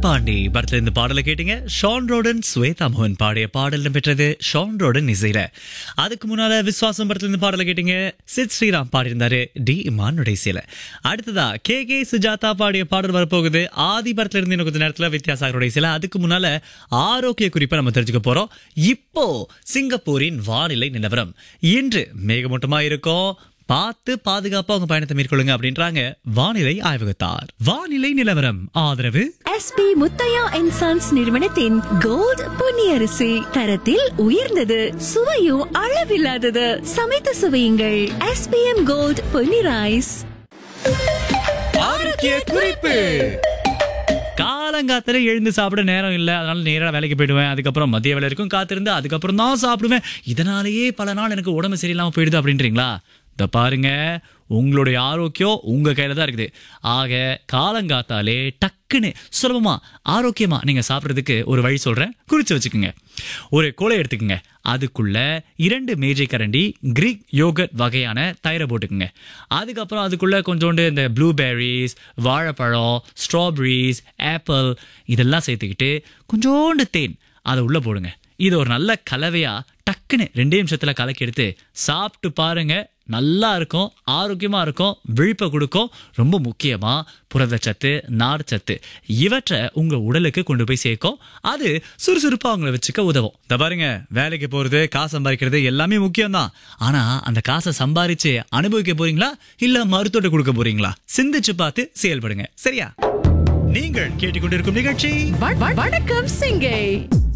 பாண்டி படத்துல இருந்து பாடலை கேட்டீங்க ஷான் ரோடன் ஸ்வேதா மோகன் பாடிய பாடல் பெற்றது ஷான் ரோடன் இசையில அதுக்கு முன்னால விஸ்வாசம் படத்துல இருந்து பாடலை கேட்டீங்க சித் ஸ்ரீராம் பாடியிருந்தாரு டி இமானுடைய இசையில அடுத்ததா கே கே சுஜாதா பாடிய பாடல் வரப்போகுது ஆதி படத்துல இருந்து இன்னும் கொஞ்ச நேரத்துல வித்யாசாகரோட இசையில அதுக்கு முன்னால ஆரோக்கிய குறிப்பை நம்ம தெரிஞ்சுக்க போறோம் இப்போ சிங்கப்பூரின் வானிலை நிலவரம் இன்று மேகமூட்டமா இருக்கும் பார்த்து பாதுகாப்பா உங்க பயணத்தை மேற்கொள்ளுங்க அப்படின்றாங்க வானிலை ஆய்வகத்தார் வானிலை நிலவரம் ஆதரவு எஸ்பி முத்தையா அண்ட் சன்ஸ் நிறுவனத்தின் கோல்ட் பொன்னியரிசி தரத்தில் உயர்ந்தது சுவையும் அளவில்லாதது சமைத்து சுவையுங்கள் எஸ்பிஎம் கோல்ட் பொன்னி ரைஸ் ஆரோக்கிய குறிப்பு காலங்காத்திர எழுந்து சாப்பிட நேரம் இல்லை அதனால நேரா வேலைக்கு போயிடுவேன் அதுக்கப்புறம் மதிய வேலை இருக்கும் காத்திருந்து அதுக்கப்புறம் தான் சாப்பிடுவேன் இதனாலேயே பல நாள் எனக்கு உடம்பு சரியில்லாம போயிடுது அப்படின்றீங்களா இத பாருங்க உங்களுடைய ஆரோக்கியம் உங்க கையில தான் இருக்குது ஆக காலங்காத்தாலே டக்குன்னு சுலபமா ஆரோக்கியமா நீங்க சாப்பிட்றதுக்கு ஒரு வழி சொல்றேன் குறிச்சு வச்சுக்கோங்க ஒரு கோலை எடுத்துக்கோங்க அதுக்குள்ள இரண்டு மேஜை கரண்டி கிரீக் யோகட் வகையான தயிரை போட்டுக்குங்க அதுக்கப்புறம் அதுக்குள்ள கொஞ்சோண்டு இந்த ப்ளூபெர்ரிஸ் வாழைப்பழம் ஸ்ட்ராபெரிஸ் ஆப்பிள் இதெல்லாம் சேர்த்துக்கிட்டு கொஞ்சோண்டு தேன் அதை உள்ள போடுங்க இது ஒரு நல்ல கலவையா டக்குன்னு ரெண்டே நிமிஷத்துல கலக்கி எடுத்து சாப்பிட்டு பாருங்க நல்லா இருக்கும் ஆரோக்கியமா இருக்கும் விழிப்பை கொடுக்கும் ரொம்ப முக்கியமா புரதச்சத்து நார்ச்சத்து இவற்றை உங்க உடலுக்கு கொண்டு போய் சேர்க்கும் அது சுறுசுறுப்பா அவங்கள வச்சுக்க உதவும் இந்த பாருங்க வேலைக்கு போறது காசு சம்பாதிக்கிறது எல்லாமே முக்கியம் தான் ஆனா அந்த காசை சம்பாரிச்சு அனுபவிக்க போறீங்களா இல்ல மருத்துவத்தை கொடுக்க போறீங்களா சிந்திச்சு பார்த்து செயல்படுங்க சரியா நீங்கள் கேட்டுக்கொண்டிருக்கும் நிகழ்ச்சி வ- வ- வணக்கம் சிங்கை